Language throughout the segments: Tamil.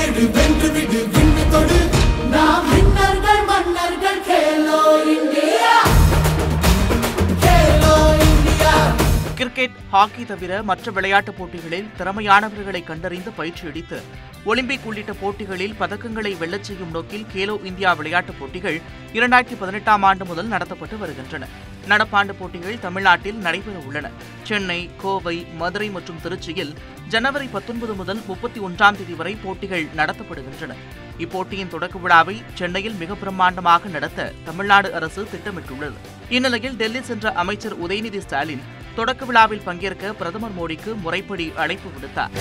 விடு வென்று விடு விண்ணு தொடு நாம் விண்ணர்கள் மன்னர்கள் Khelo India Khelo India cricket hockey தவிர மற்ற விளையாட்டுப் போட்டிகளில் திறமையானவர்களை கண்டறிந்து பயிற்சி அளித்து ஒலிம்பிக் உள்ளிட்ட போட்டிகளில் பதக்கங்களை வெல்லச் செய்யும் நோக்கில் கேலோ இந்தியா விளையாட்டுப் போட்டிகள் இரண்டாயிரத்தி பதினெட்டாம் ஆண்டு முதல் நடத்தப்பட்டு வருகின்றன நடப்பாண்டு போட்டிகள் தமிழ்நாட்டில் நடைபெற உள்ளன சென்னை கோவை மதுரை மற்றும் திருச்சியில் ஜனவரி பத்தொன்பது முதல் முப்பத்தி ஒன்றாம் தேதி வரை போட்டிகள் நடத்தப்படுகின்றன இப்போட்டியின் தொடக்க விழாவை சென்னையில் மிக பிரம்மாண்டமாக நடத்த தமிழ்நாடு அரசு திட்டமிட்டுள்ளது இந்நிலையில் டெல்லி சென்ற அமைச்சர் உதயநிதி ஸ்டாலின் தொடக்க விழாவில் பங்கேற்க பிரதமர் மோடிக்கு முறைப்படி அழைப்பு விடுத்தார்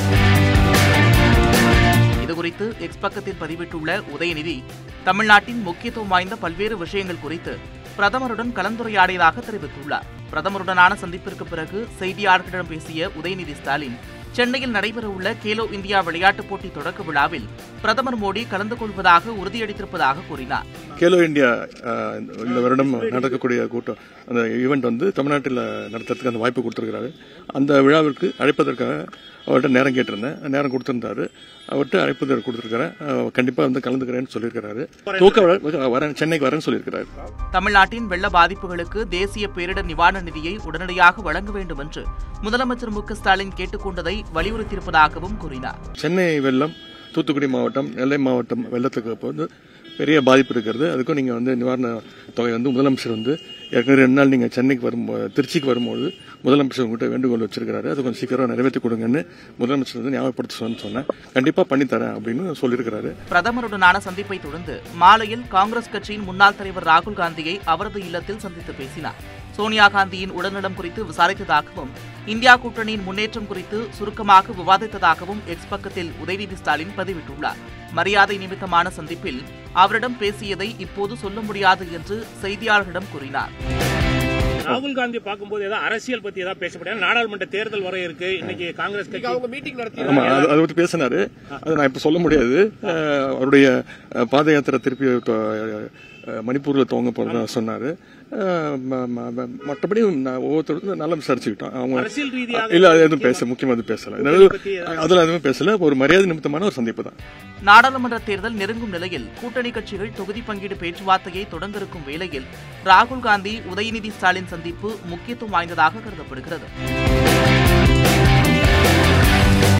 இதுகுறித்து எக்ஸ் பக்கத்தில் பதிவிட்டுள்ள உதயநிதி தமிழ்நாட்டின் முக்கியத்துவம் வாய்ந்த பல்வேறு விஷயங்கள் குறித்து பிரதமருடன் கலந்துரையாடியதாக தெரிவித்துள்ளார் பிரதமருடனான சந்திப்பிற்கு பிறகு செய்தியாளர்களிடம் பேசிய உதயநிதி ஸ்டாலின் சென்னையில் நடைபெறவுள்ள கேலோ இந்தியா விளையாட்டுப் போட்டி தொடக்க விழாவில் பிரதமர் மோடி கலந்து கொள்வதாக உறுதியளித்திருப்பதாக கூறினார் கேலோ இந்தியா அஹ், இந்த வருடம் நடக்கக்கூடிய கூட்டம் அந்த ஈவெண்ட் வந்து தமிழ்நாட்டில் நடத்துறதுக்கு அந்த வாய்ப்பு கொடுத்துருக்காரு அந்த விழாவிற்கு அழைப்பதற்காக அவர்கிட்ட நேரம் கேட்டிருந்தேன் நேரம் கொடுத்திருந்தாரு அவர்கிட்ட அழைப்பு கொடுத்துருக்கிறேன் கண்டிப்பாக வந்து கலந்துக்கிறேன்னு சொல்லியிருக்கிறாரு தூக்க வர- வரேன் சென்னைக்கு வரேன்னு சொல்லியிருக்கிறாரு தமிழ்நாட்டின் வெள்ள பாதிப்புகளுக்கு தேசிய பேரிடர் நிவாரண நிதியை உடனடியாக வழங்க வேண்டும் என்று முதலமைச்சர் மு க ஸ்டாலின் கேட்டுக்கொண்டதை வலியுறுத்தியிருப்பதாகவும் கூறினார் சென்னை வெள்ளம் தூத்துக்குடி மாவட்டம் நெல்லை மாவட்டம் வெள்ளத்துக்கு அப்போ வந்து பெரிய பாதிப்பு இருக்கிறது அதுக்கும் நீங்கள் வந்து நிவாரண தொகை வந்து முதலமைச்சர் வந்து ஏற்கனவே ரெண்டு நாள் நீங்கள் சென்னைக்கு வரும்போது திருச்சிக்கு வரும்போது முதலமைச்சர் உங்கள்கிட்ட வேண்டுகோள் வச்சிருக்கிறாரு அது கொஞ்சம் சீக்கிரம் நிறைவேற்றி கொடுங்கன்னு முதலமைச்சர் வந்து ஞாபகப்படுத்த சொன்னேன் கண்டிப்பாக பண்ணித்தரேன் அப்படின்னு சொல்லியிருக்கிறாரு பிரதமருடனான சந்திப்பை தொடர்ந்து மாலையில் காங்கிரஸ் கட்சியின் முன்னாள் தலைவர் ராகுல் காந்தியை அவரது இல்லத்தில் சந்தித்து பேசினார் சோனியா காந்தியின் உடல்நலம் குறித்து விசாரித்ததாகவும் இந்தியா கூட்டணியின் முன்னேற்றம் குறித்து சுருக்கமாக விவாதித்ததாகவும் எக்ஸ் பக்கத்தில் உதயநிதி ஸ்டாலின் பதிவிட்டுள்ளார் மரியாதை நிமித்தமான சந்திப்பில் அவரிடம் பேசியதை இப்போது சொல்ல முடியாது என்று செய்தியாளர்களிடம் கூறினார் ராகுல் காந்தி பார்க்கும்போது ஏதாவது அரசியல் பத்தி ஏதாவது பேச முடியாது நாடாளுமன்ற தேர்தல் வர இருக்கு இன்னைக்கு காங்கிரஸ் கட்சி அவங்க மீட்டிங் நடத்தி ஆமா அது அதை பத்தி பேசினாரு அதை நான் இப்ப சொல்ல முடியாது அஹ், அவருடைய அஹ், பாத யாத்திரை திருப்பி தொ- அஹ், மணிப்பூர்ல துவங்க போறதா சொன்னாரு அஹ், ம- ம- ம- மற்றபடி நான் ஒவ்வொருத்தருக்கும் நல்லா விசாரிச்சுக்கிட்டோம் அவங்க அரசியல் ரீதியாக இல்ல அது எதுவும் பேச முக்கியமா எதுவும் பேசல அதாவது, அதுல எதுவும் பேசல ஒரு மரியாதை நிமித்தமான ஒரு சந்திப்பு தான் நாடாளுமன்ற தேர்தல் நெருங்கும் நிலையில் கூட்டணி கட்சிகள் தொகுதி பங்கீடு பேச்சுவார்த்தையை தொடங்க இருக்கும் வேளையில் ராகுல் காந்தி உதயநிதி ஸ்டாலின் சந்திப்பு முக்கியத்துவம் வாய்ந்ததாக கருதப்படுகிறது